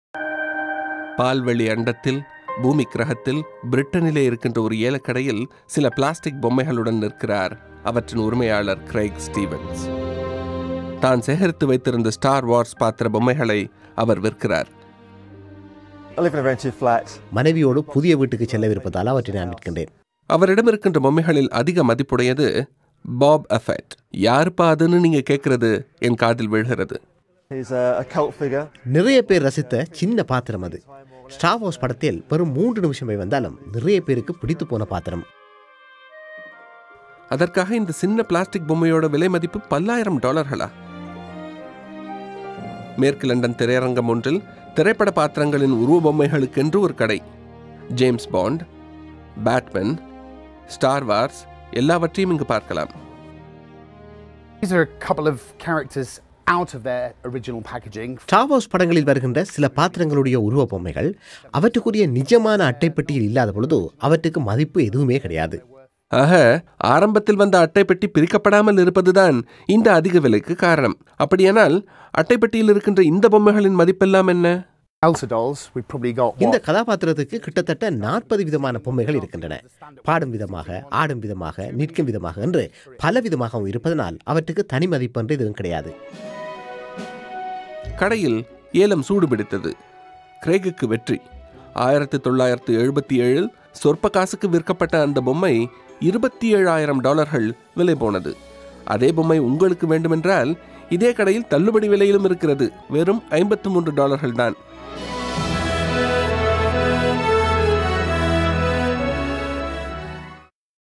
பால்வெளி அண்டத்தில் பூமி கிரகத்தில் பிரிட்டனிலே இருக்கின்ற ஒரு ஏலக்கடையில் சில பிளாஸ்டிக் பொம்மைகளுடன் நிற்கிறார் அவற்றின் உரிமையாளர் கிரைக் ஸ்டீவன்ஸ் தான் சேகரித்து வைத்திருந்த ஸ்டார் வார்ஸ் பாத்திர பொம்மைகளை அவர் விற்கிறார் I live in a rented flat. மனைவியோடு புதிய வீட்டுக்கு செல்லவிருப்பதால் அவற்றை நான் விற்கின்றேன் அவரிடம் இருக்கின்ற பொம்மைகளில் அதிக மதிப்புடையது பாப் அஃபெட் யாருப்பா அதுன்னு நீங்க கேட்கறது என் காதில் விழுகிறது He's a, a cult figure. நிறைய பேர் ரசித்த சின்ன பாத்திரம் அது ஸ்டார் வார்ஸ் படத்தில் வெறும் மூன்று நிமிஷமே வந்தாலும் நிறைய பேருக்கு பிடித்து போன பாத்திரம் அதற்காக இந்த சின்ன பிளாஸ்டிக் பொம்மையோட விலை மதிப்பு பல்லாயிரம் டாலர்களா மேற்கு லண்டன் திரையரங்கம் ஒன்றில் திரைப்பட பாத்திரங்களின் உருவ பொம்மைகளுக்கென்று ஒரு கடை James Bond Batman Star Wars எல்லாவற்றையும் இங்கு பார்க்கலாம் These are a couple of characters out of their original packaging. Star Wars படங்களில் வருகின்ற சில பாத்திரங்களுடைய உருவ பொம்மைகள் அவற்றுக்குரிய நிஜமான அட்டைப்பெட்டியில் இல்லாத பொழுது அவற்றுக்கு மதிப்பு எதுவுமே கிடையாது ஆக ஆரம்பத்தில் வந்த அட்டைப்பெட்டி பிரிக்கப்படாமல் இருப்பதுதான் இந்த அதிக விலைக்கு காரணம் அப்படியானால் அட்டைப்பெட்டியில் இருக்கின்ற இந்த பொம்மைகளின் மதிப்பெல்லாம் என்ன Elsa dolls, we've probably got இந்த what? கதாபாத்திரத்துக்கு கிட்டத்தட்ட நாற்பது விதமான பொம்மைகள் இருக்கின்றன பாடும் விதமாக ஆடும் விதமாக நிற்கும் விதமாக என்று பல விதமாகவும் இருப்பதனால் அவற்றுக்கு தனி மதிப்பு என்று எதுவும் கிடையாது கடையில் ஏலம் சூடுபிடித்தது கிரேகுக்கு வெற்றி ஆயிரத்தி தொள்ளாயிரத்து எழுபத்தி ஏழில் சொற்ப காசுக்கு விற்கப்பட்ட அந்த பொம்மை இருபத்தி ஏழாயிரம் டாலர்கள் விலை போனது அதே பொம்மை உங்களுக்கு வேண்டுமென்றால் இதே கடையில் தள்ளுபடி விலையிலும் இருக்கிறது வெறும் ஐம்பத்து மூன்று டாலர்கள் தான்